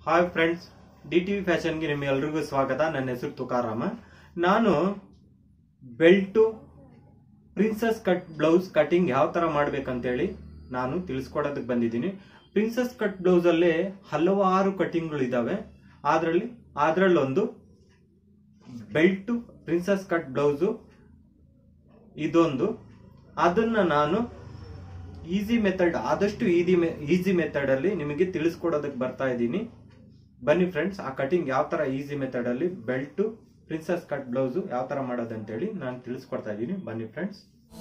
hi friends D T V ಫ್ಯಾಷನ್ಗೆ ನಿಮ್ಮೆಲ್ರಿಗೂ ಸ್ವಾಗತ ನನ್ನ ಹೆಸರು ತುಕಾರಾಮ ನಾನು belt princess cut blouse cutting ಯಾವ ಥರ ಮಾಡ್ಬೇಕಂತೇಳಿ ನಾನು ತಿಳಿಸ್ಕೊಡೋದಕ್ಕೆ ಬಂದಿದ್ದೀನಿ ಪ್ರಿನ್ಸಸ್ ಕಟ್ ಬ್ಲೌಸಲ್ಲಿ ಹಲವಾರು ಕಟಿಂಗ್ಗಳಿದ್ದಾವೆ ಅದರಲ್ಲಿ ಅದರಲ್ಲೊಂದು ಬೆಲ್ಟು ಪ್ರಿನ್ಸಸ್ ಕಟ್ ಬ್ಲೌಸು ಇದೊಂದು ಅದನ್ನ ನಾನು ಈಸಿ ಮೆಥಡ್ ಆದಷ್ಟು ಈಸಿ ಈಸಿ ಮೆಥಡ್ ಅಲ್ಲಿ ನಿಮಗೆ ತಿಳಿಸ್ಕೊಡೋದಕ್ಕೆ ಬರ್ತಾ ಇದ್ದೀನಿ ಬನ್ನಿ ಫ್ರೆಂಡ್ಸ್ ಆ ಕಟಿಂಗ್ ಯಾವ ತರ ಈಸಿ ಮೆಥಡ್ ಅಲ್ಲಿ ಬೆಲ್ಟು ಪ್ರಿನ್ಸಸ್ ಕಟ್ ಬ್ಲೌಸ್ ಯಾವ ತರ ಮಾಡೋದಂತೇಳಿ ನಾನು ತಿಳಿಸ್ಕೊಡ್ತಾ ಇದ್ದೀನಿ ಬನ್ನಿ ಫ್ರೆಂಡ್ಸ್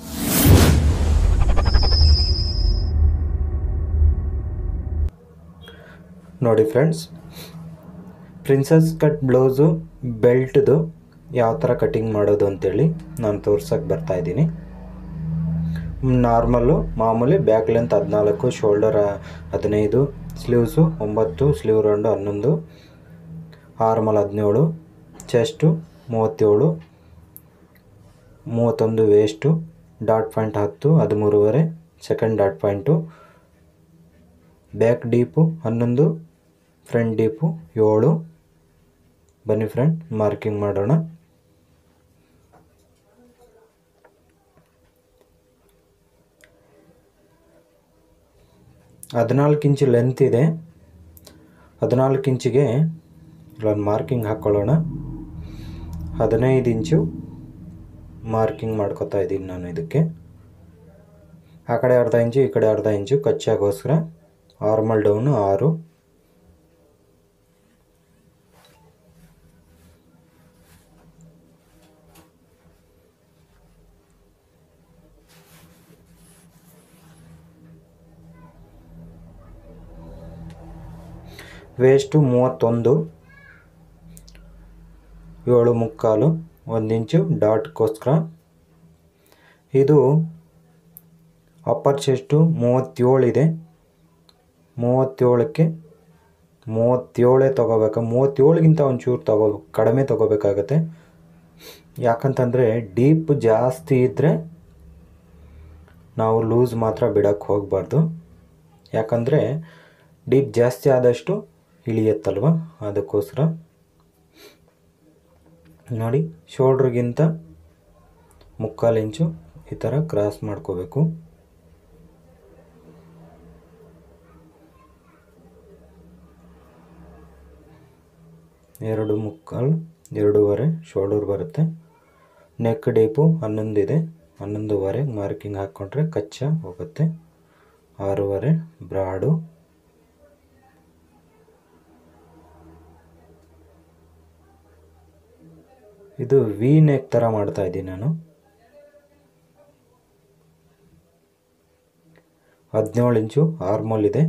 ನೋಡಿ ಫ್ರೆಂಡ್ಸ್ ಪ್ರಿನ್ಸಸ್ ಕಟ್ ಬ್ಲೌಸು ಬೆಲ್ಟ್ದು ಯಾವ ಥರ ಕಟಿಂಗ್ ಮಾಡೋದು ಅಂತೇಳಿ ನಾನು ತೋರ್ಸಕ್ಕೆ ಬರ್ತಾ ಇದ್ದೀನಿ ನಾರ್ಮಲ್ಲು ಮಾಮೂಲಿ ಬ್ಯಾಕ್ ಲೆಂತ್ ಹದಿನಾಲ್ಕು ಶೋಲ್ಡರ್ ಹದಿನೈದು ಸ್ಲೀವ್ಸು ಒಂಬತ್ತು ಸ್ಲೀವ್ ರೌಂಡು ಹನ್ನೊಂದು ಆರ್ಮಲ್ ಹದಿನೇಳು ಚೆಸ್ಟು ಮೂವತ್ತೇಳು ಮೂವತ್ತೊಂದು ವೇಸ್ಟು ಡಾಟ್ ಪಾಯಿಂಟ್ ಹತ್ತು ಹದಿಮೂರುವರೆ second dot point back deep ಹನ್ನೊಂದು ಫ್ರಂಟ್ ಡೀಪು ಏಳು ಬನ್ನಿ ಫ್ರೆಂಡ್ ಮಾರ್ಕಿಂಗ್ ಮಾಡೋಣ ಹದಿನಾಲ್ಕು ಇಂಚು ಲೆಂತ್ ಇದೆ ಹದಿನಾಲ್ಕು ಇಂಚಿಗೆ ಇಲ್ಲೊಂದು ಮಾರ್ಕಿಂಗ್ ಹಾಕ್ಕೊಳ್ಳೋಣ ಹದಿನೈದು ಇಂಚು ಮಾರ್ಕಿಂಗ್ ಮಾಡ್ಕೊತಾ ಇದ್ದೀನಿ ನಾನು ಇದಕ್ಕೆ ಆ ಕಡೆ ಅರ್ಧ ಇಂಚು ಈ ಕಡೆ ಅರ್ಧ ಇಂಚು ಕಚ್ಚಾಗೋಸ್ಕರ ಆರ್ಮಲ್ ಡೌನು ಆರು ವೇಸ್ಟು ಮೂವತ್ತೊಂದು ಏಳು ಮುಕ್ಕಾಲು ಒಂದು ಇಂಚು ಡಾಟ್ಗೋಸ್ಕರ ಇದು ಅಪ್ಪರ್ ಚೆಸ್ಟು ಮೂವತ್ತೇಳಿದೆ ಮೂವತ್ತೇಳಕ್ಕೆ ಮೂವತ್ತೇಳೇ ತೊಗೋಬೇಕು ಮೂವತ್ತೇಳಿಗಿಂತ ಒಂಚೂರು ತಗೋ ಕಡಿಮೆ ತೊಗೋಬೇಕಾಗತ್ತೆ ಯಾಕಂತಂದರೆ ಡೀಪ್ ಜಾಸ್ತಿ ಇದ್ದರೆ ನಾವು ಲೂಸ್ ಮಾತ್ರ ಬಿಡೋಕ್ಕೆ ಹೋಗಬಾರ್ದು ಯಾಕಂದರೆ ಡೀಪ್ ಜಾಸ್ತಿ ಆದಷ್ಟು ಇಳಿಯತ್ತಲ್ವ ಅದಕ್ಕೋಸ್ಕರ ನೋಡಿ ಶೋಲ್ಡ್ರಿಗಿಂತ ಮುಕ್ಕಾಲು ಇಂಚು ಈ ಥರ ಕ್ರಾಸ್ ಮಾಡ್ಕೋಬೇಕು ಎರಡು ಮುಕ್ಕಾಲು ಎರಡೂವರೆ ಶೋಲ್ಡರ್ ಬರುತ್ತೆ ನೆಕ್ ಡೀಪು ಹನ್ನೊಂದಿದೆ ಹನ್ನೊಂದುವರೆ ಮಾರ್ಕಿಂಗ್ ಹಾಕ್ಕೊಂಡ್ರೆ ಕಚ್ಚಾ ಹೋಗುತ್ತೆ ಆರೂವರೆ ಬ್ರಾಡು ಇದು ವಿ ನೆಕ್ ಥರ ಮಾಡ್ತಾ ಇದ್ದೀನಿ ನಾನು ಹದಿನೇಳು ಇಂಚು ಆರ್ಮೋಲ್ ಇದೆ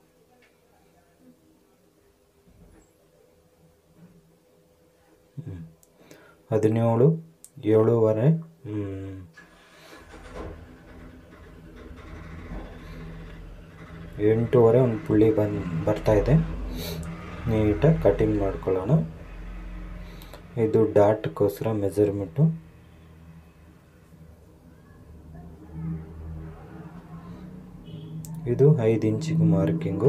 ಹದಿನೇಳು ಏಳೂವರೆ ಎಂಟೂವರೆ ಒಂದು ಪುಳ್ಳಿ ಬಂದು ಬರ್ತಾ ಇದೆ ನೀಟಾಗಿ ಕಟಿಂಗ್ ಮಾಡ್ಕೊಳ್ಳೋಣ ಇದು ಡಾಟ್ಗೋಸ್ಕರ ಮೆಜರ್ಮೆಂಟು ಇದು ಐದು ಇಂಚಿಗೆ ಮಾರ್ಕಿಂಗು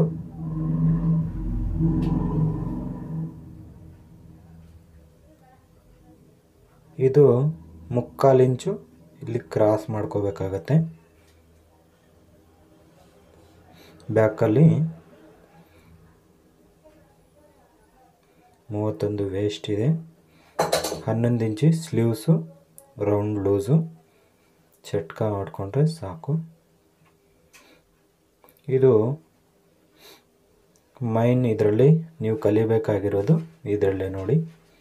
ಇದು ಮುಕ್ಕಾಲು ಇಂಚು ಇಲ್ಲಿ ಕ್ರಾಸ್ ಮಾಡ್ಕೋಬೇಕಾಗತ್ತೆ ಬ್ಯಾಕಲ್ಲಿ ಮೂವತ್ತೊಂದು ವೇಸ್ಟ್ ಇದೆ ಹನ್ನೊಂದು ಇಂಚು ಸ್ಲೀವ್ಸು ರೌಂಡ್ ಲೂಸು ಚಟ್ಕ ಮಾಡಿಕೊಂಡ್ರೆ ಸಾಕು ಇದು ಮೈನ್ ಇದರಲ್ಲಿ ನೀವು ಕಲಿಬೇಕಾಗಿರೋದು ಇದರಲ್ಲೇ ನೋಡಿ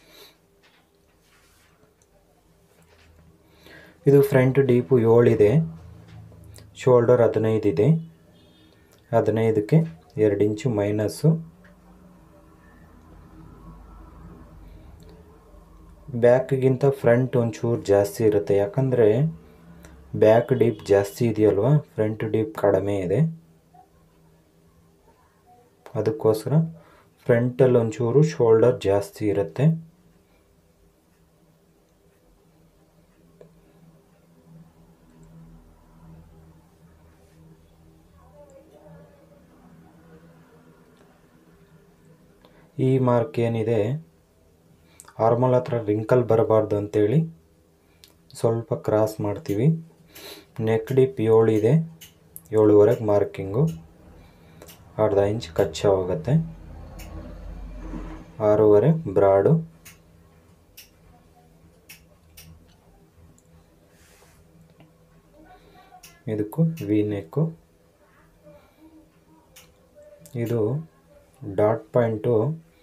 ಇದು ಫ್ರಂಟ್ ಡೀಪು ಏಳಿದೆ ಶೋಲ್ಡರ್ ಹದಿನೈದು ಇದೆ ಹದಿನೈದಕ್ಕೆ ಎರಡು ಇಂಚು ಮೈನಸ್ಸು ಬ್ಯಾಕ್ಗಿಂತ ಫ್ರಂಟ್ ಒಂಚೂರು ಜಾಸ್ತಿ ಇರುತ್ತೆ ಯಾಕಂದರೆ ಬ್ಯಾಕ್ ಡೀಪ್ ಜಾಸ್ತಿ ಇದೆಯಲ್ವ ಫ್ರಂಟ್ ಡೀಪ್ ಕಡಿಮೆ ಇದೆ ಅದಕ್ಕೋಸ್ಕರ ಫ್ರಂಟಲ್ಲಿ ಒಂಚೂರು ಶೋಲ್ಡರ್ ಜಾಸ್ತಿ ಇರುತ್ತೆ ಈ ಮಾರ್ಕ್ ಏನಿದೆ ಆರ್ಮಲ್ ಹತ್ರ ರಿಂಕಲ್ ಬರಬಾರ್ದು ಅಂತೇಳಿ ಸ್ವಲ್ಪ ಕ್ರಾಸ್ ಮಾಡ್ತೀವಿ ನೆಕ್ ಡಿಪ್ ಏಳಿದೆ ಏಳುವರೆಗೆ ಮಾರ್ಕಿಂಗು ಅರ್ಧ ಇಂಚ್ ಕಚ್ಚಾ ಹೋಗುತ್ತೆ ಆರೂವರೆ ಬ್ರಾಡು ಇದಕ್ಕೂ ವಿ ನೆಕ್ಕು ಇದು ಡಾಟ್ ಪಾಯಿಂಟು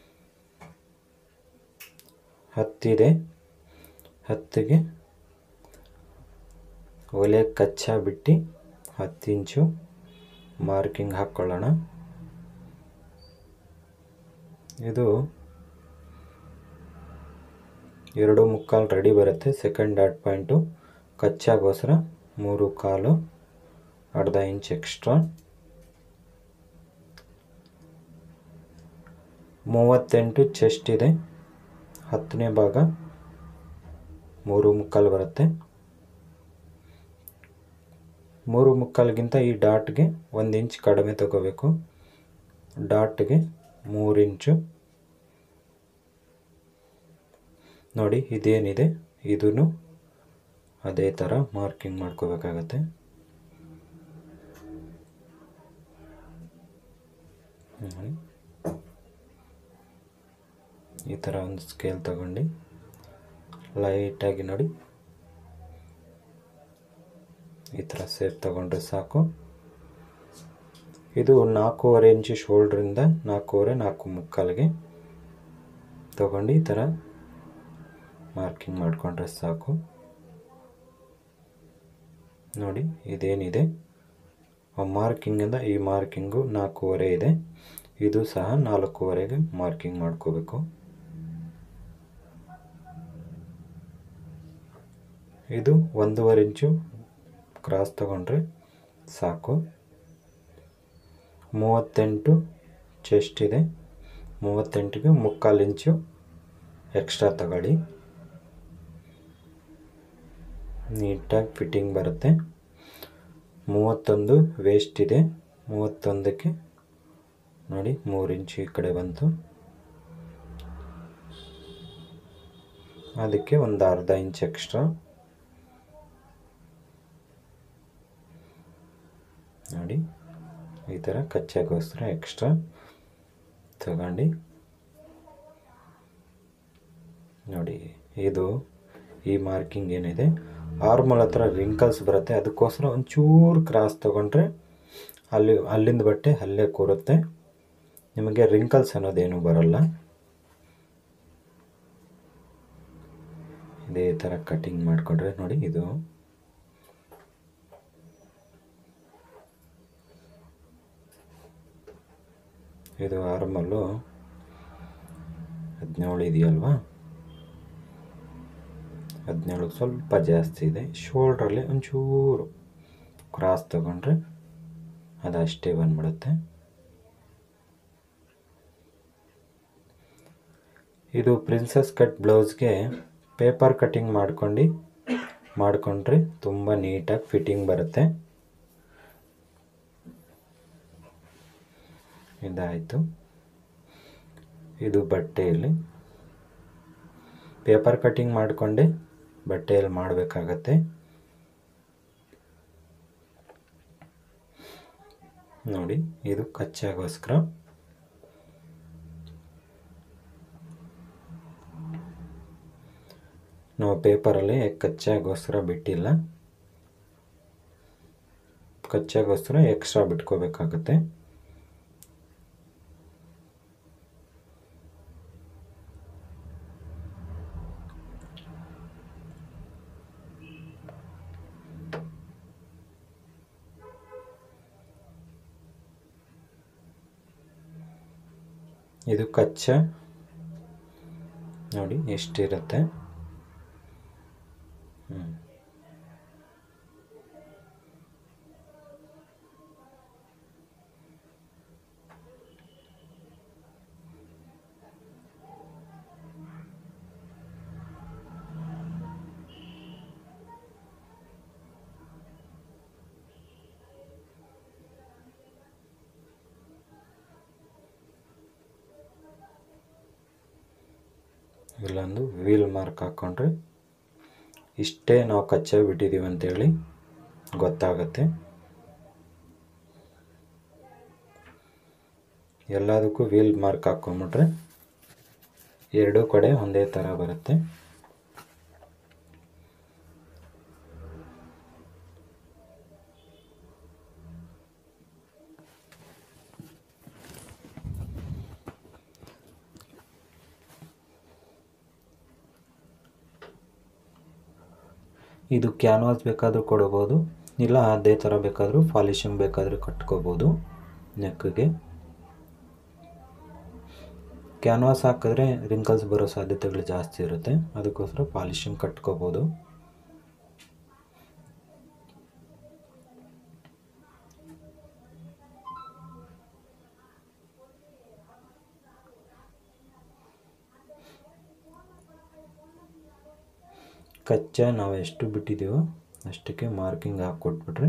ಹತ್ತಿದೆ ಹತ್ತಿಗೆ ಒಲೆ ಕಚ್ಚಾ ಬಿಟ್ಟು ಹತ್ತು ಇಂಚು ಮಾರ್ಕಿಂಗ್ ಹಾಕ್ಕೊಳ್ಳೋಣ ಇದು ಎರಡು ಮುಕ್ಕಾಲು ರೆಡಿ ಬರುತ್ತೆ ಸೆಕೆಂಡ್ ಡಾಟ್ ಪಾಯಿಂಟು ಕಚ್ಚಾಗೋಸ್ಕರ ಮೂರು ಕಾಲು ಅರ್ಧ ಇಂಚ್ ಎಕ್ಸ್ಟ್ರಾ ಮೂವತ್ತೆಂಟು ಚೆಸ್ಟ್ ಇದೆ ಹತ್ತನೇ ಭಾಗ ಮೂರು ಮುಕ್ಕಾಲು ಬರುತ್ತೆ ಮೂರು ಮುಕ್ಕಾಲ್ಗಿಂತ ಈ ಡಾಟ್ಗೆ ಒಂದು ಇಂಚ್ ಕಡಿಮೆ ತಗೋಬೇಕು ಡಾಟ್ಗೆ ಮೂರು ಇಂಚು ನೋಡಿ ಇದೇನಿದೆ ಇದೂ ಅದೇ ಥರ ಮಾರ್ಕಿಂಗ್ ಮಾಡ್ಕೋಬೇಕಾಗತ್ತೆ ನೋಡಿ ಈ ಥರ ಒಂದು ಸ್ಕೇಲ್ ತಗೊಂಡು ಲೈಟಾಗಿ ನೋಡಿ ಈ ಥರ ಸೇಪ್ ತಗೊಂಡ್ರೆ ಸಾಕು ಇದು ನಾಲ್ಕೂವರೆ ಇಂಚು ಶೋಲ್ಡ್ರಿಂದ ನಾಲ್ಕೂವರೆ ನಾಲ್ಕು ಮುಕ್ಕಾಲಿಗೆ ತಗೊಂಡು ಈ ಥರ ಮಾರ್ಕಿಂಗ್ ಮಾಡಿಕೊಂಡ್ರೆ ಸಾಕು ನೋಡಿ ಇದೇನಿದೆ ಆ ಮಾರ್ಕಿಂಗಿಂದ ಈ ಮಾರ್ಕಿಂಗು ನಾಲ್ಕೂವರೆ ಇದೆ ಇದು ಸಹ ನಾಲ್ಕೂವರೆಗೆ ಮಾರ್ಕಿಂಗ್ ಮಾಡ್ಕೋಬೇಕು ಇದು ಒಂದೂವರೆ ಇಂಚು ಕ್ರಾಸ್ ತಗೊಂಡ್ರೆ ಸಾಕು ಮೂವತ್ತೆಂಟು ಚೆಸ್ಟ್ ಇದೆ ಮೂವತ್ತೆಂಟಿಗೆ ಮುಕ್ಕಾಲು ಇಂಚು ಎಕ್ಸ್ಟ್ರಾ ತಗೊಳ್ಳಿ ನೀಟಾಗಿ ಫಿಟ್ಟಿಂಗ್ ಬರುತ್ತೆ ಮೂವತ್ತೊಂದು ವೇಸ್ಟ್ ಇದೆ ಮೂವತ್ತೊಂದಕ್ಕೆ ನೋಡಿ ಮೂರು ಇಂಚು ಈ ಕಡೆ ಬಂತು ಅದಕ್ಕೆ ಒಂದು ಅರ್ಧ ಇಂಚ್ ಎಕ್ಸ್ಟ್ರಾ ನೋಡಿ ಈ ಥರ ಕಚ್ಚಾಗೋಸ್ಕರ ಎಕ್ಸ್ಟ್ರಾ ತಗೊಂಡು ನೋಡಿ ಇದು ಈ ಮಾರ್ಕಿಂಗ್ ಏನಿದೆ ಆರ್ಮಲ್ ಹತ್ರ ರಿಂಕಲ್ಸ್ ಬರುತ್ತೆ ಅದಕ್ಕೋಸ್ಕರ ಒಂಚೂರು ಕ್ರಾಸ್ ತೊಗೊಂಡ್ರೆ ಅಲ್ಲಿ ಅಲ್ಲಿಂದ ಬಟ್ಟೆ ಅಲ್ಲೇ ಕೂರುತ್ತೆ ನಿಮಗೆ ರಿಂಕಲ್ಸ್ ಅನ್ನೋದೇನು ಬರಲ್ಲ ಇದೇ ಥರ ಕಟಿಂಗ್ ಮಾಡಿಕೊಂಡ್ರೆ ನೋಡಿ ಇದು ಇದು ಆರ್ಮಲ್ಲು ಹದಿನೇಳು ಇದೆಯಲ್ವಾ ಹದಿನೇಳು ಸ್ವಲ್ಪ ಜಾಸ್ತಿ ಇದೆ ಶೋಲ್ಡ್ರಲ್ಲಿ ಒಂಚೂರು ಕ್ರಾಸ್ ತಗೊಂಡ್ರೆ ಅದಷ್ಟೇ ಬಂದ್ಬಿಡುತ್ತೆ ಇದು ಪ್ರಿನ್ಸಸ್ ಕಟ್ ಬ್ಲೌಸ್ಗೆ ಪೇಪರ್ ಕಟ್ಟಿಂಗ್ ಮಾಡ್ಕೊಂಡು ಮಾಡಿಕೊಂಡ್ರೆ ತುಂಬ ನೀಟಾಗಿ ಫಿಟ್ಟಿಂಗ್ ಬರುತ್ತೆ ಇದಾಯಿತು ಇದು ಬಟ್ಟೆಯಲ್ಲಿ ಪೇಪರ್ ಕಟ್ಟಿಂಗ್ ಮಾಡಿಕೊಂಡೆ ಬಟ್ಟೆಯಲ್ಲಿ ಮಾಡಬೇಕಾಗತ್ತೆ ನೋಡಿ ಇದು ಕಚ್ಚಾಗೋಸ್ಕರ ನಾವು ಪೇಪರಲ್ಲಿ ಕಚ್ಚಾಗೋಸ್ಕರ ಬಿಟ್ಟಿಲ್ಲ ಕಚ್ಚಾಗೋಸ್ಕರ ಎಕ್ಸ್ಟ್ರಾ ಬಿಟ್ಕೋಬೇಕಾಗತ್ತೆ ಇದು ಕಚ್ಚಾ ನೋಡಿ ಎಷ್ಟಿರುತ್ತೆ ಹ್ಞೂ ಇಲ್ಲೊಂದು ವೀಲ್ ಮಾರ್ಕ್ ಹಾಕ್ಕೊಂಡ್ರೆ ಇಷ್ಟೇ ನಾವು ಕಚ್ಚಾ ಬಿಟ್ಟಿದ್ದೀವಿ ಅಂತೇಳಿ ಗೊತ್ತಾಗತ್ತೆ ಎಲ್ಲದಕ್ಕೂ ವೀಲ್ ಮಾರ್ಕ್ ಹಾಕ್ಕೊಂಬಿಟ್ರೆ ಎರಡೂ ಕಡೆ ಒಂದೇ ಥರ ಬರುತ್ತೆ ಇದು ಕ್ಯಾನ್ವಾಸ್ ಬೇಕಾದರೂ ಕೊಡ್ಬೋದು ಇಲ್ಲ ಅದೇ ಥರ ಬೇಕಾದರೂ ಪಾಲಿಶಿಂಗ್ ಬೇಕಾದರೂ ಕಟ್ಕೋಬೋದು ನೆಕ್ಗೆ ಕ್ಯಾನ್ವಾಸ್ ಹಾಕಿದ್ರೆ ರಿಂಕಲ್ಸ್ ಬರೋ ಸಾಧ್ಯತೆಗಳು ಜಾಸ್ತಿ ಇರುತ್ತೆ ಅದಕ್ಕೋಸ್ಕರ ಪಾಲಿಶಿಂಗ್ ಕಟ್ಕೋಬೋದು ಕಚ್ಚಾ ನಾವು ಎಷ್ಟು ಬಿಟ್ಟಿದ್ದೀವೋ ಅಷ್ಟಕ್ಕೆ ಮಾರ್ಕಿಂಗ್ ಹಾಕ್ಕೊಟ್ಬಿಟ್ರೆ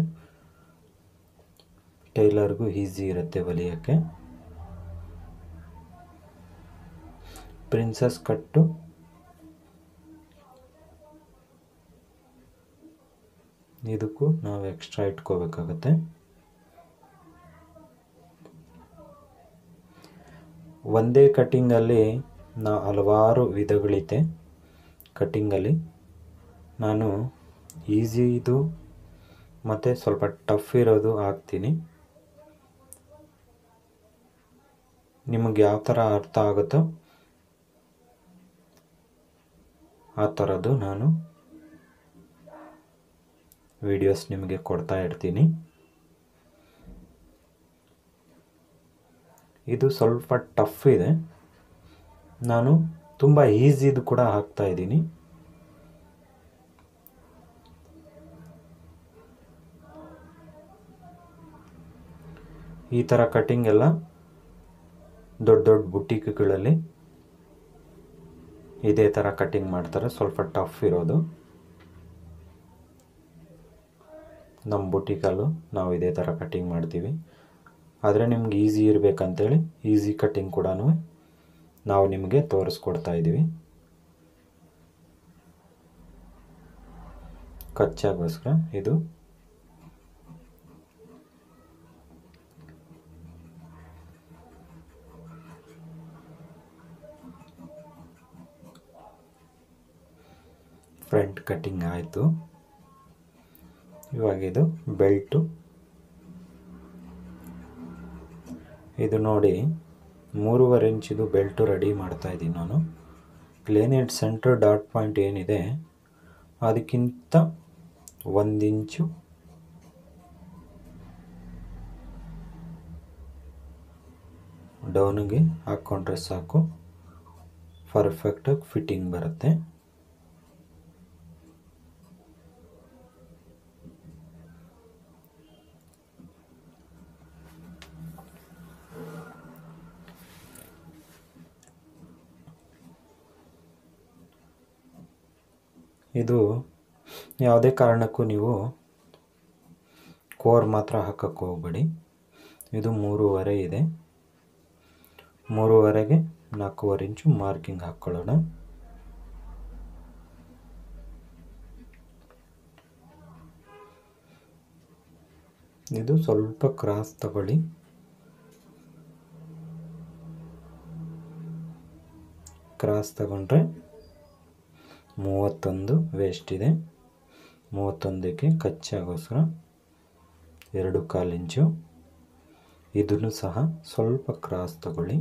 ಟೈಲರ್ಗೂ ಈಸಿ ಇರುತ್ತೆ ಹೊಲಿಯೋಕ್ಕೆ ಪ್ರಿನ್ಸಸ್ ಕಟ್ಟು ಇದಕ್ಕೂ ನಾವು ಎಕ್ಸ್ಟ್ರಾ ಇಟ್ಕೋಬೇಕಾಗತ್ತೆ ಒಂದೇ ಕಟ್ಟಿಂಗಲ್ಲಿ ನಾ ಹಲವಾರು ವಿಧಗಳಿದೆ ಕಟ್ಟಿಂಗಲ್ಲಿ ನಾನು ಈಸಿ ಇದು ಮತ್ತು ಸ್ವಲ್ಪ ಟಫ್ ಇರೋದು ಹಾಕ್ತೀನಿ ನಿಮಗೆ ಯಾವ ಥರ ಅರ್ಥ ಆಗುತ್ತೋ ಆ ಥರದ್ದು ನಾನು ವಿಡಿಯೋಸ್ ನಿಮಗೆ ಕೊಡ್ತಾ ಇರ್ತೀನಿ ಇದು ಸ್ವಲ್ಪ ಟಫ್ ಇದೆ ನಾನು ತುಂಬ ಈಸಿದು ಕೂಡ ಹಾಕ್ತಾ ಇದ್ದೀನಿ ಈ ಥರ ಕಟ್ಟಿಂಗ್ ಎಲ್ಲ ದೊಡ್ಡ ದೊಡ್ಡ ಬುಟ್ಟಿಕ್ಗಳಲ್ಲಿ ಇದೇ ಥರ ಕಟ್ಟಿಂಗ್ ಮಾಡ್ತಾರೆ ಸ್ವಲ್ಪ ಟಫ್ ಇರೋದು ನಮ್ಮ ಬುಟ್ಟಿಕಲ್ಲೂ ನಾವು ಇದೇ ಥರ ಕಟ್ಟಿಂಗ್ ಮಾಡ್ತೀವಿ ಆದರೆ ನಿಮ್ಗೆ ಈಸಿ ಇರಬೇಕಂತೇಳಿ ಈಸಿ ಕಟ್ಟಿಂಗ್ ಕೂಡ ನಾವು ನಿಮಗೆ ತೋರಿಸ್ಕೊಡ್ತಾ ಇದ್ದೀವಿ ಕಚ್ಚಾಗೋಸ್ಕರ ಇದು ಫ್ರಂಟ್ ಕಟ್ಟಿಂಗ್ ಆಯಿತು ಇವಾಗ ಇದು ಬೆಲ್ಟು ಇದು ನೋಡಿ ಮೂರುವರೆ ಇಂಚಿದು ಬೆಲ್ಟು ರೆಡಿ ಮಾಡ್ತಾ ಇದ್ದೀನಿ ನಾನು ಕ್ಲೇನೆಟ್ ಸೆಂಟರ್ ಡಾಟ್ ಪಾಯಿಂಟ್ ಏನಿದೆ ಅದಕ್ಕಿಂತ ಒಂದು ಇಂಚು ಡೌನಿಗೆ ಹಾಕ್ಕೊಂಡ್ರೆ ಸಾಕು ಪರ್ಫೆಕ್ಟಾಗಿ ಫಿಟ್ಟಿಂಗ್ ಬರುತ್ತೆ ಇದು ಯಾವುದೇ ಕಾರಣಕ್ಕೂ ನೀವು ಕೋರ್ ಮಾತ್ರ ಹಾಕಕ್ಕೆ ಹೋಗಬೇಡಿ ಇದು ಮೂರುವರೆ ಇದೆ ಮೂರುವರೆಗೆ ನಾಲ್ಕೂವರೆ ಇಂಚು ಮಾರ್ಕಿಂಗ್ ಹಾಕ್ಕೊಳ್ಳೋಣ ಇದು ಸ್ವಲ್ಪ ಕ್ರಾಸ್ ತಗೊಳ್ಳಿ ಕ್ರಾಸ್ ತಗೊಂಡ್ರೆ ಮೂವತ್ತೊಂದು ವೇಸ್ಟ್ ಇದೆ ಮೂವತ್ತೊಂದಕ್ಕೆ ಕಚ್ಚಾಗೋಸ್ಕರ ಎರಡು ಕಾಲು ಇಂಚು ಇದನ್ನು ಸಹ ಸ್ವಲ್ಪ ಕ್ರಾಸ್ ತಗೊಳ್ಳಿ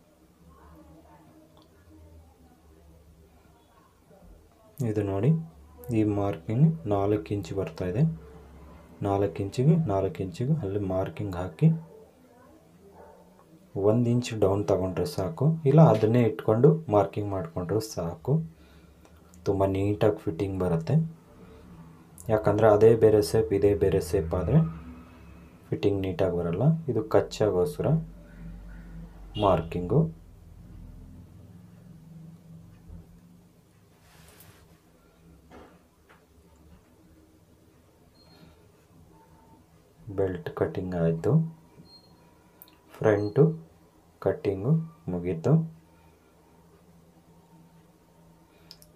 ಇದು ನೋಡಿ ಈ ಮಾರ್ಕಿಂಗ್ ನಾಲ್ಕು ಇಂಚು ಬರ್ತಾ ಇದೆ ನಾಲ್ಕು ಇಂಚಿಗೆ ನಾಲ್ಕು ಇಂಚಿಗೆ ಅಲ್ಲಿ ಮಾರ್ಕಿಂಗ್ ಹಾಕಿ ಒಂದು ಇಂಚ್ ಡೌನ್ ತಗೊಂಡ್ರೆ ಸಾಕು ಇಲ್ಲ ಅದನ್ನೇ ಇಟ್ಕೊಂಡು ಮಾರ್ಕಿಂಗ್ ಮಾಡಿಕೊಂಡ್ರೆ ಸಾಕು ತುಂಬ ನೀಟಾಗಿ ಫಿಟ್ಟಿಂಗ್ ಬರುತ್ತೆ ಯಾಕಂದರೆ ಅದೇ ಬೇರೆ ಸೇಪ್ ಇದೇ ಬೇರೆ ಸೇಪ್ ಆದರೆ ಫಿಟ್ಟಿಂಗ್ ನೀಟಾಗಿ ಬರಲ್ಲ ಇದು ಕಚ್ಚಾಗೋಸ್ಕರ ಮಾರ್ಕಿಂಗು ಬೆಲ್ಟ್ ಕಟ್ಟಿಂಗ್ ಆಯಿತು ಫ್ರಂಟು ಕಟ್ಟಿಂಗು ಮುಗೀತು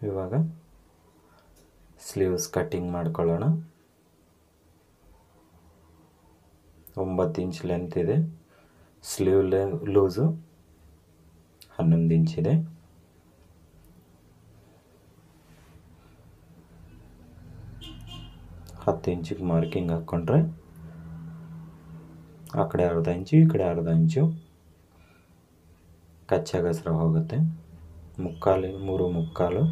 ಇವಾಗ ಸ್ಲೀವ್ಸ್ ಕಟ್ಟಿಂಗ್ ಮಾಡ್ಕೊಳ್ಳೋಣ ಒಂಬತ್ತು ಇಂಚ್ ಲೆಂತ್ ಇದೆ ಸ್ಲೀವ್ ಲೆ ಲೂಸು ಹನ್ನೊಂದು ಇಂಚ್ ಇದೆ ಹತ್ತು ಇಂಚಿಗೆ ಮಾರ್ಕಿಂಗ್ ಹಾಕ್ಕೊಂಡ್ರೆ ಆ ಕಡೆ ಅರ್ಧ ಇಂಚು ಈ ಕಡೆ ಅರ್ಧ ಇಂಚು ಕಚ್ಚಾಗಸ್ರ ಹೋಗುತ್ತೆ ಮುಕ್ಕಾಲು ಮೂರು ಮುಕ್ಕಾಲು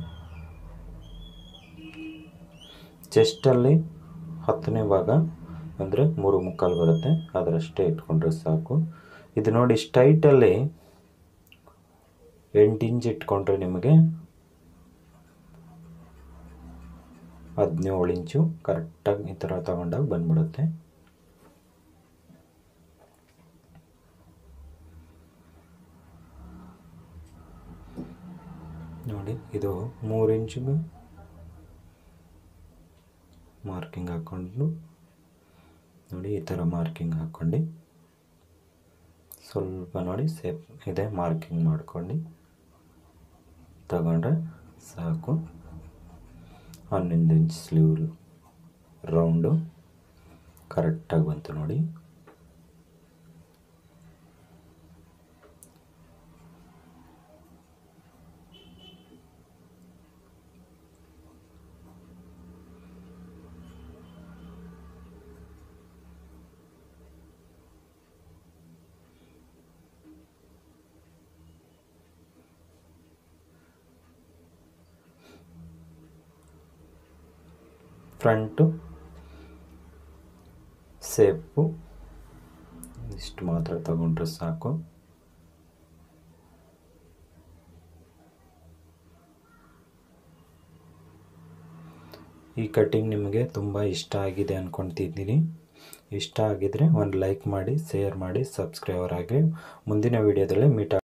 ಚೆಸ್ಟಲ್ಲಿ ಹತ್ತನೇ ಭಾಗ ಅಂದರೆ ಮೂರು ಮುಕ್ಕಾಲು ಬರುತ್ತೆ ಅದರಷ್ಟೇ ಇಟ್ಕೊಂಡ್ರೆ ಸಾಕು ಇದು ನೋಡಿ ಸ್ಟೈಟಲ್ಲಿ ಎಂಟು ಇಂಚ್ ಇಟ್ಕೊಂಡ್ರೆ ನಿಮಗೆ ಹದಿನೇಳು ಇಂಚು ಕರೆಕ್ಟಾಗಿ ಈ ಥರ ತಗೊಂಡಾಗ ಬಂದ್ಬಿಡುತ್ತೆ ನೋಡಿ ಇದು ಮೂರು ಇಂಚಿಗೆ ಮಾರ್ಕಿಂಗ್ ಹಾಕ್ಕೊಂಡು ನೋಡಿ ಈ ಥರ ಮಾರ್ಕಿಂಗ್ ಹಾಕ್ಕೊಂಡು ಸ್ವಲ್ಪ ನೋಡಿ ಸೇಫ್ ಇದೆ ಮಾರ್ಕಿಂಗ್ ಮಾಡ್ಕೊಂಡು ತಗೊಂಡ್ರೆ ಸಾಕು ಹನ್ನೊಂದು ಇಂಚ್ ಸ್ಲೀವ್ ರೌಂಡು ಕರೆಕ್ಟಾಗಿ ಬಂತು ನೋಡಿ ಫ್ರಂಟು ಸೇಪು ಇಷ್ಟು ಮಾತ್ರ ತಗೊಂಡ್ರೆ ಸಾಕು ಈ ಕಟ್ಟಿಂಗ್ ನಿಮಗೆ ತುಂಬ ಇಷ್ಟ ಆಗಿದೆ ಅಂದ್ಕೊಳ್ತಿದ್ದೀನಿ ಇಷ್ಟ ಆಗಿದರೆ ಒಂದು ಲೈಕ್ ಮಾಡಿ ಶೇರ್ ಮಾಡಿ ಸಬ್ಸ್ಕ್ರೈಬರ್ ಆಗಿ ಮುಂದಿನ ವೀಡಿಯೋದಲ್ಲಿ ಮೀಟ್